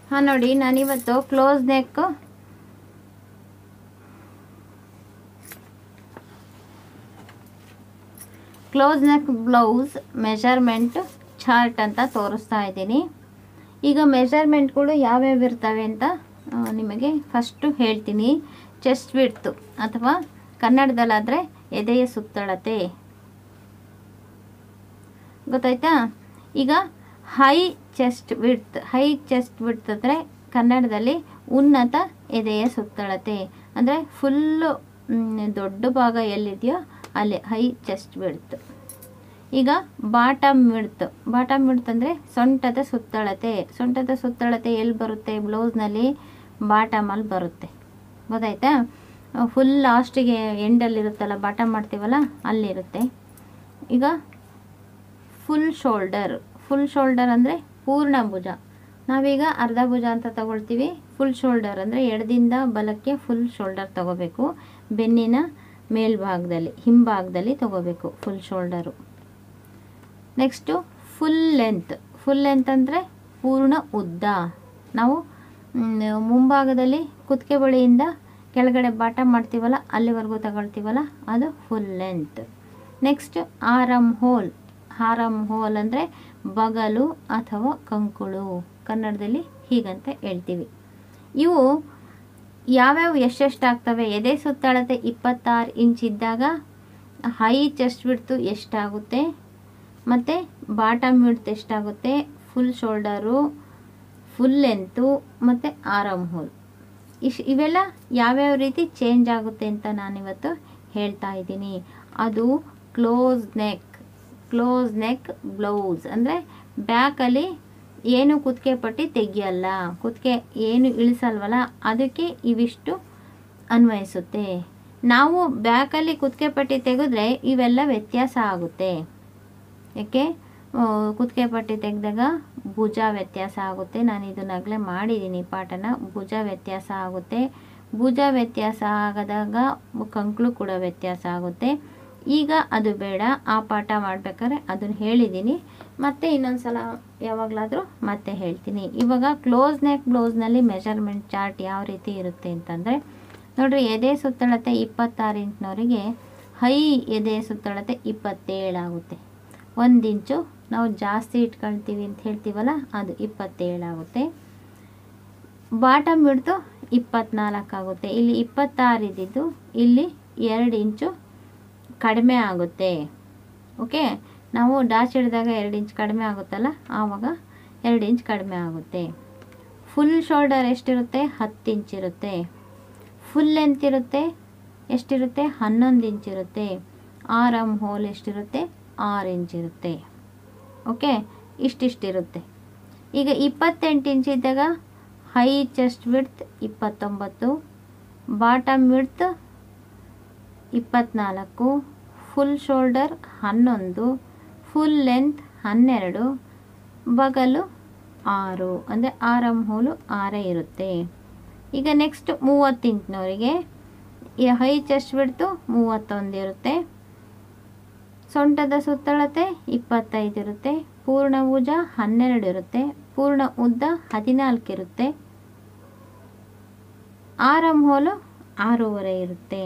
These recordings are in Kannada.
ಹಾಂ ನೋಡಿ ನಾನಿವತ್ತು close neck close neck blouse measurement chart ಅಂತ ತೋರಿಸ್ತಾ ಇದ್ದೀನಿ ಈಗ ಮೆಷರ್ಮೆಂಟ್ಗಳು ಯಾವ್ಯಾವ ಇರ್ತವೆ ಅಂತ ಆ, ನಿಮಗೆ ಫಸ್ಟು ಹೇಳ್ತೀನಿ ಚೆಸ್ಟ್ ವಿಡ್ತು ಅಥವಾ ಕನ್ನಡದಲ್ಲಾದರೆ ಎದೆಯ ಸುತ್ತಳತೆ ಗೊತ್ತಾಯ್ತಾ ಈಗ high chest width high chest width ಅಂದರೆ ಕನ್ನಡದಲ್ಲಿ ಉನ್ನತ ಎದೆಯ ಸುತ್ತಳತೆ ಅಂದರೆ ಫುಲ್ಲು ದೊಡ್ಡ ಭಾಗ ಎಲ್ಲಿದೆಯೋ ಅಲ್ಲಿ ಹೈ ಚೆಸ್ಟ್ ವಿಡ್ತ್ ಈಗ ಬಾಟಮ್ ವಿಡ್ತ್ ಬಾಟಮ್ ವಿಡ್ತ್ ಅಂದರೆ ಸೊಂಟದ ಸುತ್ತಳತೆ ಸೊಂಟದ ಸುತ್ತಳತೆ ಎಲ್ಲಿ ಬರುತ್ತೆ ಬ್ಲೌಸ್ನಲ್ಲಿ ಬಾಟಮಲ್ಲಿ ಬರುತ್ತೆ ಗೊತ್ತಾಯ್ತಾ ಫುಲ್ ಲಾಸ್ಟಿಗೆ ಎಂಡಲ್ಲಿರುತ್ತಲ್ಲ ಬಾಟಮ್ ಮಾಡ್ತೀವಲ್ಲ ಅಲ್ಲಿರುತ್ತೆ ಈಗ ಫುಲ್ ಶೋಲ್ಡರ್ ಫುಲ್ ಶೋಲ್ಡರ್ ಅಂದರೆ ಪೂರ್ಣ ಭುಜ ನಾವೀಗ ಅರ್ಧ ಭುಜ ಅಂತ ತಗೊಳ್ತೀವಿ ಫುಲ್ ಶೋಲ್ಡರ್ ಅಂದರೆ ಎಡದಿಂದ ಬಲಕ್ಕೆ ಫುಲ್ ಶೋಲ್ಡರ್ ತಗೋಬೇಕು ಬೆನ್ನಿನ ಮೇಲ್ಭಾಗದಲ್ಲಿ ಹಿಂಭಾಗದಲ್ಲಿ ತಗೋಬೇಕು full shoulder next full length full length ಅಂದರೆ ಪೂರ್ಣ ಉದ್ದ ನಾವು ಮ್, ಮುಂಭಾಗದಲ್ಲಿ ಕುತ್ತಿಗೆ ಬಳಿಯಿಂದ ಕೆಳಗಡೆ ಬಾಟಮ್ ಮಾಡ್ತೀವಲ್ಲ ಅಲ್ಲಿವರೆಗೂ ತಗೊಳ್ತೀವಲ್ಲ ಅದು full length next arm hole arm hole ಅಂದರೆ ಬಗಲು ಅಥವಾ ಕಂಕುಳು ಕನ್ನಡದಲ್ಲಿ ಹೀಗಂತ ಹೇಳ್ತೀವಿ ಇವು ಯಾವ್ಯಾವ ಎಷ್ಟೆಷ್ಟು ಆಗ್ತವೆ ಎದೆ ಸುತ್ತಳತೆ ಇಪ್ಪತ್ತಾರು ಇಂಚ್ ಇದ್ದಾಗ ಹೈ ಚೆಸ್ಟ್ ಬಿಡ್ತು ಎಷ್ಟಾಗುತ್ತೆ ಮತ್ತು ಬಾಟಮ್ ವಿಡ್ತ್ ಎಷ್ಟಾಗುತ್ತೆ ಫುಲ್ ಶೋಲ್ಡರು ಫುಲ್ ಲೆಂತು ಮತ್ತು ಆರಮ್ ಹೋಲ್ ಇಶ್ ಇವೆಲ್ಲ ಯಾವ್ಯಾವ ರೀತಿ ಚೇಂಜ್ ಆಗುತ್ತೆ ಅಂತ ನಾನಿವತ್ತು ಹೇಳ್ತಾ ಇದ್ದೀನಿ ಅದು close neck close neck blouse ಅಂದರೆ ಬ್ಯಾಕಲ್ಲಿ ಏನು ಕುತ್ತಿಗೆ ಪಟ್ಟಿ ತೆಗಿಯಲ್ಲ ಕುತ್ತಿಗೆ ಏನು ಇಳಿಸಲ್ವಲ್ಲ ಅದಕ್ಕೆ ಇವಿಷ್ಟು ಅನ್ವಯಿಸುತ್ತೆ ನಾವು ಬ್ಯಾಕಲ್ಲಿ ಕುತ್ತಿಗೆ ಪಟ್ಟಿ ತೆಗೆದ್ರೆ ಇವೆಲ್ಲ ವ್ಯತ್ಯಾಸ ಆಗುತ್ತೆ ಯಾಕೆ ಆ, ಕುತ್ತಿಗೆ ಪಟ್ಟಿ ತೆಗೆದಾಗ ಭುಜ ವ್ಯತ್ಯಾಸ ಆಗುತ್ತೆ ನಾನು ಇದನ್ನಾಗಲೇ ಮಾಡಿದ್ದೀನಿ ಪಾಠನ ಭುಜ ವ್ಯತ್ಯಾಸ ಆಗುತ್ತೆ ಭುಜ ವ್ಯತ್ಯಾಸ ಆಗದಾಗ ಕಂಕ್ಳು ಕೂಡ ವ್ಯತ್ಯಾಸ ಆಗುತ್ತೆ ಈಗ ಅದು ಬೇಡ ಆ ಪಾಠ ಮಾಡ್ಬೇಕಾದ್ರೆ ಅದನ್ನು ಹೇಳಿದ್ದೀನಿ ಮತ್ತೆ ಇನ್ನೊಂದು ಸಲ ಯಾವಾಗಲಾದರೂ ಮತ್ತೆ ಹೇಳ್ತೀನಿ ಇವಾಗ ಕ್ಲೋಸ್ ನೆಕ್ ಬ್ಲೌಸ್ನಲ್ಲಿ ಮೆಷರ್ಮೆಂಟ್ ಚಾರ್ಟ್ ಯಾವ ರೀತಿ ಇರುತ್ತೆ ಅಂತಂದರೆ ನೋಡ್ರಿ ಎದೆ ಸುತ್ತಳತೆ ಇಪ್ಪತ್ತಾರು ಇಂಚ್ನವರಿಗೆ ಹೈ ಎದೆ ಸುತ್ತಳತೆ ಇಪ್ಪತ್ತೇಳು ಆಗುತ್ತೆ ಒಂದು ಇಂಚು ನಾವು ಜಾಸ್ತಿ ಇಟ್ಕೊಳ್ತೀವಿ ಅಂತ ಹೇಳ್ತೀವಲ್ಲ ಅದು ಇಪ್ಪತ್ತೇಳು ಆಗುತ್ತೆ ಬಾಟಮ್ ಹಿಡ್ದು ಇಪ್ಪತ್ನಾಲ್ಕು ಆಗುತ್ತೆ ಇಲ್ಲಿ ಇಪ್ಪತ್ತಾರು ಇದ್ದಿದ್ದು ಇಲ್ಲಿ ಎರಡು ಇಂಚು ಕಡಿಮೆ ಆಗುತ್ತೆ ಓಕೆ ನಾವು ಡಾಚ್ ಹಿಡಿದಾಗ ಎರಡು ಇಂಚ್ ಕಡಿಮೆ ಆಗುತ್ತಲ್ಲ ಆವಾಗ ಎರಡು ಇಂಚ್ ಕಡಿಮೆ ಆಗುತ್ತೆ ಫುಲ್ ಶೋಲ್ಡರ್ ಎಷ್ಟಿರುತ್ತೆ ಹತ್ತು ಇಂಚ್ ಇರುತ್ತೆ ಫುಲ್ ಲೆಂತ್ ಇರುತ್ತೆ ಎಷ್ಟಿರುತ್ತೆ ಹನ್ನೊಂದು ಇಂಚ್ ಇರುತ್ತೆ ಆರಮ್ ಹೋಲ್ ಎಷ್ಟಿರುತ್ತೆ ಆರು ಇಂಚ್ ಇರುತ್ತೆ ಓಕೆ ಇಷ್ಟಿಷ್ಟಿರುತ್ತೆ ಈಗ ಇಪ್ಪತ್ತೆಂಟು ಇಂಚ್ ಇದ್ದಾಗ ಹೈ ಚೆಸ್ಟ್ ವಿಡ್ತ್ ಇಪ್ಪತ್ತೊಂಬತ್ತು ಬಾಟಮ್ ವಿಡ್ತ್ ಇಪ್ಪತ್ನಾಲ್ಕು ಫುಲ್ ಶೋಲ್ಡರ್ ಹನ್ನೊಂದು ಫುಲ್ ಲೆಂತ್ ಹನ್ನೆರಡು ಬಗಲು ಆರು ಅಂದರೆ ಆರಮ್ ಹೋಲು ಆರೇ ಇರುತ್ತೆ ಈಗ ನೆಕ್ಸ್ಟ್ ಮೂವತ್ತು ಇಂಚಿನವರಿಗೆ ಈ ಹೈ ಚೆಸ್ಟ್ ಬಿಡ್ತು ಮೂವತ್ತೊಂದು ಇರುತ್ತೆ ಸೊಂಟದ ಸುತ್ತಳತೆ ಇಪ್ಪತ್ತೈದು ಇರುತ್ತೆ ಪೂರ್ಣ ಭುಜ ಹನ್ನೆರಡು ಇರುತ್ತೆ ಪೂರ್ಣ ಉದ್ದ ಹದಿನಾಲ್ಕು ಇರುತ್ತೆ ಆರಮ್ ಹೋಲು ಆರೂವರೆ ಇರುತ್ತೆ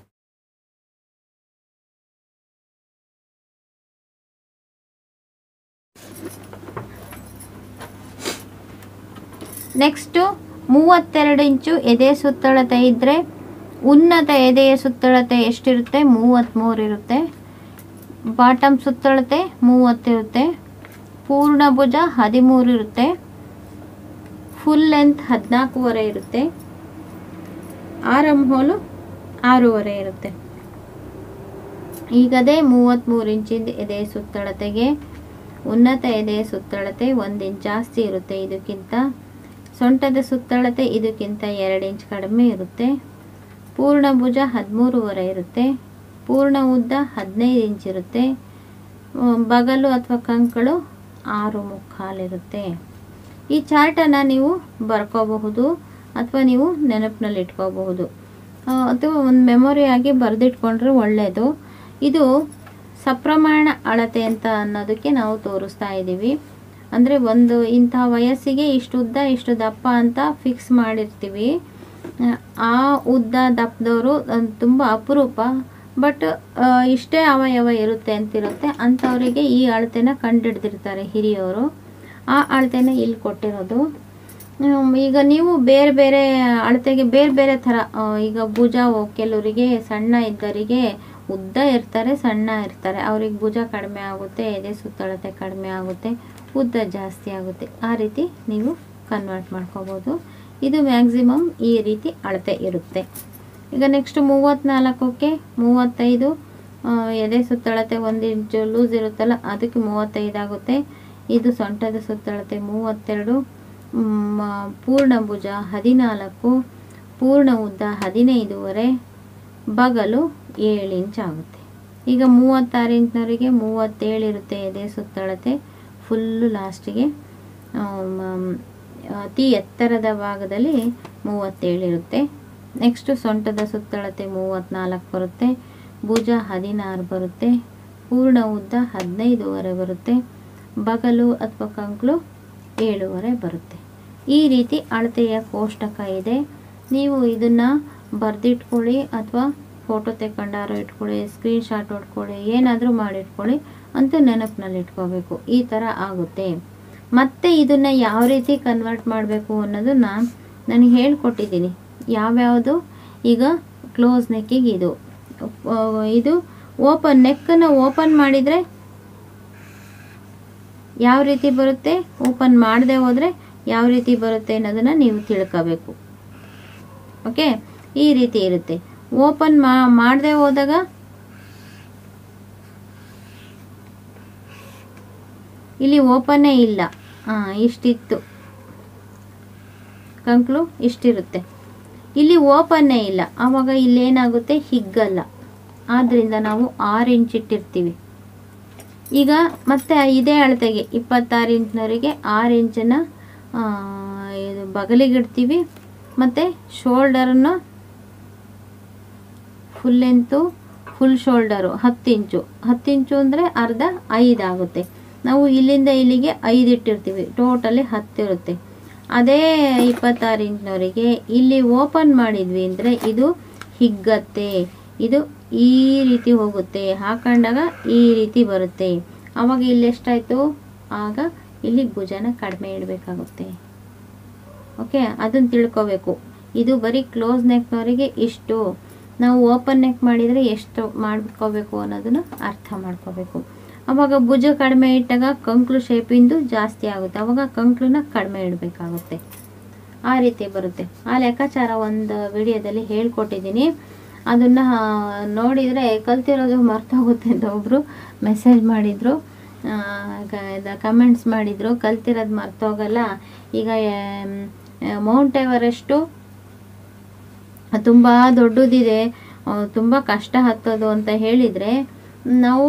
ನೆಕ್ಸ್ಟು ಮೂವತ್ತೆರಡು ಇಂಚು ಎದೆ ಸುತ್ತಳತೆ ಇದ್ದರೆ ಉನ್ನತ ಎದೆಯ ಸುತ್ತಳತೆ ಎಷ್ಟಿರುತ್ತೆ ಮೂವತ್ತ್ಮೂರು ಇರುತ್ತೆ ಬಾಟಮ್ ಸುತ್ತಳತೆ ಮೂವತ್ತಿರುತ್ತೆ ಪೂರ್ಣ ಭುಜ ಹದಿಮೂರು ಇರುತ್ತೆ ಫುಲ್ ಲೆಂತ್ ಹದಿನಾಲ್ಕೂವರೆ ಇರುತ್ತೆ ಆರಮ್ ಹೋಲು ಆರೂವರೆ ಇರುತ್ತೆ ಈಗದೇ ಮೂವತ್ತ್ಮೂರು ಇಂಚಿಂದ ಎದೆಯ ಸುತ್ತಳತೆಗೆ ಉನ್ನತ ಎದೆಯ ಸುತ್ತಳತೆ ಒಂದು ಇಂಚ್ ಜಾಸ್ತಿ ಇರುತ್ತೆ ಇದಕ್ಕಿಂತ ಸೊಂಟದ ಸುತ್ತಳತೆ ಇದಕ್ಕಿಂತ ಎರಡು ಇಂಚ್ ಕಡಿಮೆ ಇರುತ್ತೆ ಪೂರ್ಣ ಭುಜ ಹದಿಮೂರುವರೆ ಇರುತ್ತೆ ಪೂರ್ಣ ಉದ್ದ ಹದಿನೈದು ಇಂಚ್ ಇರುತ್ತೆ ಉಮ್, ಬಗಲು ಅಥವಾ ಕಂಕಳು ಆರು ಮುಕ್ಕಾಲಿರುತ್ತೆ ಈ ಚಾರ್ಟನ್ನು ನೀವು ಬರ್ಕೋಬಹುದು ಅಥವಾ ನೀವು ನೆನಪಿನಲ್ಲಿ ಇಟ್ಕೋಬಹುದು ಆ, ಅಥವಾ ಒಂದು ಮೆಮೊರಿ ಆಗಿ ಬರೆದಿಟ್ಕೊಂಡ್ರೆ ಒಳ್ಳೆಯದು ಇದು ಸಪ್ರಮಾಣ ಅಳತೆ ಅಂತ ಅನ್ನೋದಕ್ಕೆ ನಾವು ತೋರಿಸ್ತಾ ಇದ್ದೀವಿ ಅಂದರೆ ಒಂದು ಇಂಥ ವಯಸ್ಸಿಗೆ ಇಷ್ಟು ಉದ್ದ ಇಷ್ಟು ದಪ್ಪ ಅಂತ ಫಿಕ್ಸ್ ಮಾಡಿರ್ತೀವಿ ಆ ಉದ್ದ ದಪ್ಪದವರು ತುಂಬ ಅಪರೂಪ ಬಟ್ ಇಷ್ಟೇ ಅವಯವ ಇರುತ್ತೆ ಅಂತಿರುತ್ತೆ ಅಂಥವರಿಗೆ ಈ ಅಳತೆನ ಕಂಡುಹಿಡ್ದಿರ್ತಾರೆ ಹಿರಿಯವರು ಆ ಅಳತೆನ ಇಲ್ಲಿ ಕೊಟ್ಟಿರೋದು ಹ್ಮ್, ಈಗ ನೀವು ಬೇರೆ ಬೇರೆ ಅಳತೆಗೆ ಬೇರೆ ಬೇರೆ ಥರ ಆ, ಈಗ ಭುಜ ಓ- ಕೆಲವರಿಗೆ ಸಣ್ಣ ಇದ್ದವರಿಗೆ ಉದ್ದ ಇರ್ತಾರೆ ಸಣ್ಣ ಇರ್ತಾರೆ ಅವ್ರಿಗೆ ಭುಜ ಕಡಿಮೆ ಆಗುತ್ತೆ ಎದೆ ಸುತ್ತಳತೆ ಕಡಿಮೆ ಆಗುತ್ತೆ ಉದ್ದ ಜಾಸ್ತಿ ಆಗುತ್ತೆ ಆ ರೀತಿ ನೀವು ಕನ್ವರ್ಟ್ ಮಾಡ್ಕೋಬೋದು ಇದು ಮ್ಯಾಕ್ಸಿಮಮ್ ಈ ರೀತಿ ಅಳತೆ ಇರುತ್ತೆ ಈಗ ನೆಕ್ಸ್ಟ್ ಮೂವತ್ತ್ನಾಲ್ಕಕ್ಕೆ ಮೂವತ್ತೈದು ಆ, ಎದೆ ಸುತ್ತಳತೆ ಒಂದು ಇಂಚು ಲೂಸ್ ಇರುತ್ತಲ್ಲ ಅದಕ್ಕೆ ಮೂವತ್ತೈದು ಆಗುತ್ತೆ ಇದು ಸೊಂಟದ ಸುತ್ತಳತೆ ಮೂವತ್ತೆರಡು ಮ್, ಪೂರ್ಣ ಭುಜ ಹದಿನಾಲ್ಕು ಪೂರ್ಣ ಉದ್ದ ಹದಿನೈದೂವರೆ ಬಗಲು ಏಳು ಇಂಚ್ ಆಗುತ್ತೆ ಈಗ ಮೂವತ್ತಾರು ಇಂಚ್ನವರಿಗೆ ಮೂವತ್ತೇಳು ಇರುತ್ತೆ ಎದೆ ಸುತ್ತಳತೆ ಫುಲ್ಲು ಲಾಸ್ಟಿಗೆ ಅತಿ ಎತ್ತರದ ಭಾಗದಲ್ಲಿ ಮೂವತ್ತೇಳು ಇರುತ್ತೆ ನೆಕ್ಸ್ಟು ಸೊಂಟದ ಸುತ್ತಳತೆ ಮೂವತ್ತ್ನಾಲ್ಕು ಬರುತ್ತೆ ಭುಜ ಹದಿನಾರು ಬರುತ್ತೆ ಪೂರ್ಣ ಉದ್ದ ಹದಿನೈದೂವರೆ ಬರುತ್ತೆ ಬಗಲು ಅಥವಾ ಕಂಕ್ಳು ಏಳುವರೆ ಬರುತ್ತೆ ಈ ರೀತಿ ಅಳತೆಯ ಕೋಷ್ಟಕ ಇದೆ ನೀವು ಇದನ್ನು ಬರೆದಿಟ್ಕೊಳ್ಳಿ ಅಥವಾ ಫೋಟೋ ತೆಕ್ಕೊಂಡಾರು ಇಟ್ಕೊಳ್ಳಿ ಸ್ಕ್ರೀನ್ ಶಾಟ್ ಹೊಡ್ಕೊಳ್ಳಿ ಏನಾದರೂ ಮಾಡಿಟ್ಕೊಳ್ಳಿ ಅಂತೂ ನೆನಪಿನಲ್ಲಿ ಇಟ್ಕೋಬೇಕು ಈ ಥರ ಆಗುತ್ತೆ ಮತ್ತೆ ಇದನ್ನು ಯಾವ ರೀತಿ ಕನ್ವರ್ಟ್ ಮಾಡಬೇಕು ಅನ್ನೋದನ್ನ ನಾನು ಹೇಳ್ಕೊಟ್ಟಿದ್ದೀನಿ ಯಾವ್ಯಾವುದು ಈಗ ಕ್ಲೋಸ್ ನೆಕ್ಕಿಗೆ ಇದು ಆ, ಇದು ಓಪನ್ ನೆಕ್ಕನ್ನು ಓಪನ್ ಮಾಡಿದರೆ ಯಾವ ರೀತಿ ಬರುತ್ತೆ ಓಪನ್ ಮಾಡದೆ ಹೋದರೆ ಯಾವ ರೀತಿ ಬರುತ್ತೆ ಅನ್ನೋದನ್ನು ನೀವು ತಿಳ್ಕೋಬೇಕು ಓಕೆ ಈ ರೀತಿ ಇರುತ್ತೆ ಓಪನ್ ಮಾ ಮಾಡದೆ ಹೋದಾಗ ಇಲ್ಲಿ ಓಪನ್ನೇ ಇಲ್ಲ ಹಾಂ ಇಷ್ಟಿತ್ತು ಕಂಕ್ಳು ಇಷ್ಟಿರುತ್ತೆ ಇಲ್ಲಿ ಓಪನ್ನೇ ಇಲ್ಲ ಆವಾಗ ಇಲ್ಲೇನಾಗುತ್ತೆ ಹಿಗ್ಗಲ್ಲ ಆದ್ದರಿಂದ ನಾವು ಆರು ಇಂಚ್ ಇಟ್ಟಿರ್ತೀವಿ ಈಗ ಮತ್ತೆ ಇದೇ ಅಳತೆಗೆ ಇಪ್ಪತ್ತಾರು ಇಂಚ್ನವರಿಗೆ ಆರು ಇಂಚನ್ನು ಇದು ಬಗಲಿಗಿಡ್ತೀವಿ ಮತ್ತು ಶೋಲ್ಡರನ್ನು ಫುಲ್ ಲೆಂತು ಫುಲ್ ಶೋಲ್ಡರು ಹತ್ತು ಇಂಚು ಹತ್ತು ಇಂಚು ಅಂದರೆ ಅರ್ಧ ಐದು ಆಗುತ್ತೆ ನಾವು ಇಲ್ಲಿಂದ ಇಲ್ಲಿಗೆ ಐದು ಇಟ್ಟಿರ್ತೀವಿ ಟೋಟಲಿ ಹತ್ತು ಇರುತ್ತೆ ಅದೇ ಇಪ್ಪತ್ತಾರು ಇಂಚ್ನವರಿಗೆ ಇಲ್ಲಿ ಓಪನ್ ಮಾಡಿದ್ವಿ ಅಂದರೆ ಇದು ಹಿಗ್ಗತ್ತೆ ಇದು ಈ ರೀತಿ ಹೋಗುತ್ತೆ ಹಾಕೊಂಡಾಗ ಈ ರೀತಿ ಬರುತ್ತೆ ಆವಾಗ ಇಲ್ಲಿ ಎಷ್ಟಾಯಿತು ಆಗ ಇಲ್ಲಿ ಭುಜನ ಕಡಿಮೆ ಇಡಬೇಕಾಗುತ್ತೆ ಓಕೆ ಅದನ್ನು ತಿಳ್ಕೊಬೇಕು ಇದು ಬರೀ ಕ್ಲೋಸ್ ನೆಕ್ನವರಿಗೆ ಇಷ್ಟು ನಾವು ಓಪನ್ ನೆಕ್ ಮಾಡಿದರೆ ಎಷ್ಟು ಮಾಡ್ಕೋಬೇಕು ಅನ್ನೋದನ್ನು ಅರ್ಥ ಮಾಡ್ಕೋಬೇಕು ಅವಾಗ ಭುಜ ಕಡಿಮೆ ಇಟ್ಟಾಗ ಕಂಕ್ಳು ಶೇಪಿಂದು ಜಾಸ್ತಿ ಆಗುತ್ತೆ ಅವಾಗ ಕಂಕ್ಳನ್ನ ಕಡಿಮೆ ಇಡಬೇಕಾಗುತ್ತೆ ಆ ರೀತಿ ಬರುತ್ತೆ ಆ ಲೆಕ್ಕಾಚಾರ ಒಂದು ವಿಡಿಯೋದಲ್ಲಿ ಹೇಳ್ಕೊಟ್ಟಿದ್ದೀನಿ ಅದನ್ನು ನೋಡಿದರೆ ಕಲ್ತಿರೋದು ಮರ್ತೋಗುತ್ತೆ ಅಂತ ಒಬ್ಬರು ಮೆಸೇಜ್ ಮಾಡಿದರು ಕಮೆಂಟ್ಸ್ ಮಾಡಿದರು ಕಲ್ತಿರೋದು ಮರ್ತೋಗಲ್ಲ ಈಗ ಮೌಂಟ್ ಎವರೆಸ್ಟು ತುಂಬ ದೊಡ್ಡದಿದೆ ತುಂಬ ಕಷ್ಟ ಹತ್ತೋದು ಅಂತ ಹೇಳಿದರೆ ನಾವು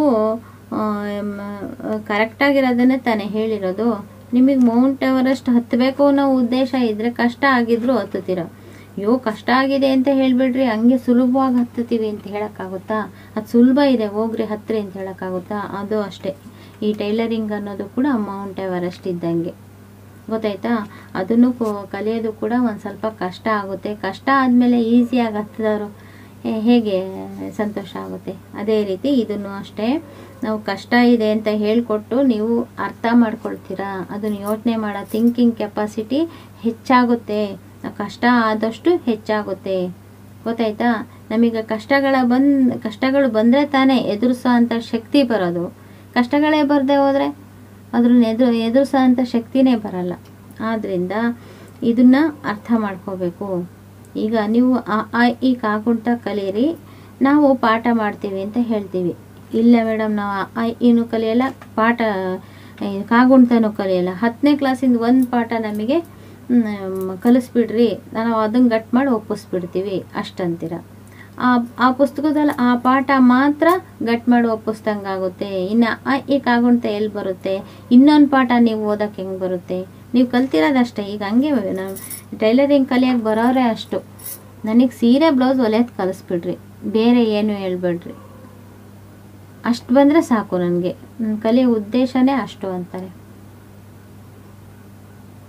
ಕರೆಕ್ಟಾಗಿರೋದನ್ನೇ ತಾನೇ ಹೇಳಿರೋದು ನಿಮಗೆ ಮೌಂಟ್ ಎವರೆಸ್ಟ್ ಹತ್ತಬೇಕು ಅನ್ನೋ ಉದ್ದೇಶ ಇದ್ದರೆ ಕಷ್ಟ ಆಗಿದ್ರೂ ಹತ್ತುತ್ತೀರ ಅಯ್ಯೋ ಕಷ್ಟ ಆಗಿದೆ ಅಂತ ಹೇಳಿಬಿಡ್ರಿ ಹಂಗೆ ಸುಲಭವಾಗಿ ಹತ್ತುತ್ತೀವಿ ಅಂತ ಹೇಳೋಕ್ಕಾಗುತ್ತಾ ಅದು ಸುಲಭ ಇದೆ ಹೋಗ್ರಿ ಹತ್ತಿರಿ ಅಂತ ಹೇಳೋಕ್ಕಾಗುತ್ತಾ ಅದು ಅಷ್ಟೇ ಈ ಟೈಲರಿಂಗ್ ಅನ್ನೋದು ಕೂಡ ಮೌಂಟ್ ಎವರೆಸ್ಟ್ ಇದ್ದಂಗೆ ಗೊತ್ತಾಯ್ತಾ ಅದನ್ನು ಕೊ- ಕಲಿಯೋದು ಕೂಡ ಒಂದು ಸ್ವಲ್ಪ ಕಷ್ಟ ಆಗುತ್ತೆ ಕಷ್ಟ ಆದಮೇಲೆ ಈಸಿಯಾಗಿ ಹತ್ತಿದವರು ಹೇಗೆ ಸಂತೋಷ ಆಗುತ್ತೆ ಅದೇ ರೀತಿ ಇದನ್ನು ಅಷ್ಟೇ ನಾವು ಕಷ್ಟ ಇದೆ ಅಂತ ಹೇಳಿಕೊಟ್ಟು ನೀವು ಅರ್ಥ ಮಾಡ್ಕೊಳ್ತೀರಾ ಅದನ್ನು ಯೋಚನೆ ಮಾಡೋ ಥಿಂಕಿಂಗ್ ಕೆಪಾಸಿಟಿ ಹೆಚ್ಚಾಗುತ್ತೆ ನಾವು ಕಷ್ಟ ಆದಷ್ಟು ಹೆಚ್ಚಾಗುತ್ತೆ ಗೊತ್ತಾಯ್ತಾ ನಮಗೆ ಕಷ್ಟಗಳ ಬಂದ್ ಕಷ್ಟಗಳು ಬಂದರೆ ತಾನೇ ಎದುರಿಸೋ ಅಂಥ ಶಕ್ತಿ ಬರೋದು ಕಷ್ಟಗಳೇ ಬರದೆ ಹೋದರೆ ಅದ್ರನ್ನ ಎದುರು ಎದುರಿಸೋ ಅಂಥ ಶಕ್ತಿನೇ ಬರಲ್ಲ ಆದ್ದರಿಂದ ಇದನ್ನು ಅರ್ಥ ಮಾಡ್ಕೋಬೇಕು ಈಗ ನೀವು ಆ ಆ ಈ ಕಾಗುಂಟ ಕಲೀರಿ ನಾವು ಪಾಠ ಮಾಡ್ತೀವಿ ಅಂತ ಹೇಳ್ತೀವಿ ಇಲ್ಲ ಮೇಡಮ್ ನಾವು ಆ ಆ ಇನ್ನು ಕಲಿಯಲ್ಲ ಪಾಠ ಈ ಕಾಗುಂಟನೂ ಕಲಿಯಲ್ಲ ಹತ್ತನೇ ಕ್ಲಾಸಿಂದ ಒಂದು ಪಾಠ ನಮಗೆ ಮ್, ಕಲಿಸ್ಬಿಡ್ರಿ ನಾವು ಅದನ್ನು ಗಟ್ ಮಾಡಿ ಒಪ್ಪಿಸ್ಬಿಡ್ತೀವಿ ಅಷ್ಟಂತೀರ ಆ ಆ ಪುಸ್ತಕದಲ್ಲಿ ಆ ಪಾಠ ಮಾತ್ರ ಗಟ್ ಮಾಡಿ ಒಪ್ಪಿಸ್ದಂಗೆ ಆಗುತ್ತೆ ಇನ್ನು ಆ ಈ ಕಾಗುಂಟ ಎಲ್ಲಿ ಬರುತ್ತೆ ಇನ್ನೊಂದು ಪಾಠ ನೀವು ಓದಕ್ಕೆ ಹೆಂಗೆ ಬರುತ್ತೆ ನೀವು ಕಲ್ತಿರೋದಷ್ಟೇ ಈಗ ಹಂಗೆ ನಾವು ಟೈಲರಿಂಗ್ ಕಲಿಯೋಕೆ ಬರೋರೇ ಅಷ್ಟು ನನಗೆ ಸೀರೆ ಬ್ಲೌಸ್ ಹೊಲಿಯೋದು ಕಲಿಸ್ಬಿಡ್ರಿ ಬೇರೆ ಏನು ಹೇಳ್ಬೇಡ್ರಿ ಅಷ್ಟು ಬಂದರೆ ಸಾಕು ನನಗೆ ನನ್ನ ಕಲಿಯೋ ಉದ್ದೇಶನೇ ಅಷ್ಟು ಅಂತಾರೆ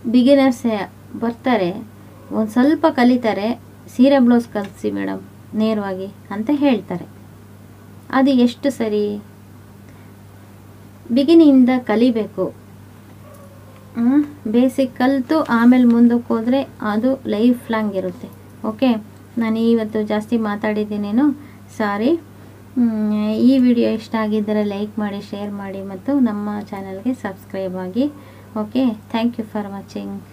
ಬಿಗಿನರ್ಸ್ ಬರ್ತಾರೆ ಒಂದು ಸ್ವಲ್ಪ ಕಲಿತಾರೆ ಸೀರೆ ಬ್ಲೌಸ್ ಕಲಿಸಿ ಮೇಡಮ್ ನೇರವಾಗಿ ಅಂತ ಹೇಳ್ತಾರೆ ಅದು ಎಷ್ಟು ಸರಿ ಬಿಗಿನಿಂದ ಕಲಿಬೇಕು ಬೇಸಿಕ್ ಕಲಿತು ಆಮೇಲೆ ಮುಂದಕ್ಕೆ ಹೋದರೆ ಅದು ಲೈಫ್ ಲಾಂಗ್ ಇರುತ್ತೆ ಓಕೆ ನಾನು ಇವತ್ತು ಜಾಸ್ತಿ ಮಾತಾಡಿದ್ದೀನೇನು ಸಾರಿ ಈ ವಿಡಿಯೋ ಇಷ್ಟ ಆಗಿದ್ದರೆ ಲೈಕ್ ಮಾಡಿ ಶೇರ್ ಮಾಡಿ ಮತ್ತು ನಮ್ಮ ಚಾನಲ್ಗೆ ಸಬ್ಸ್ಕ್ರೈಬ್ ಆಗಿ okay thank you for watching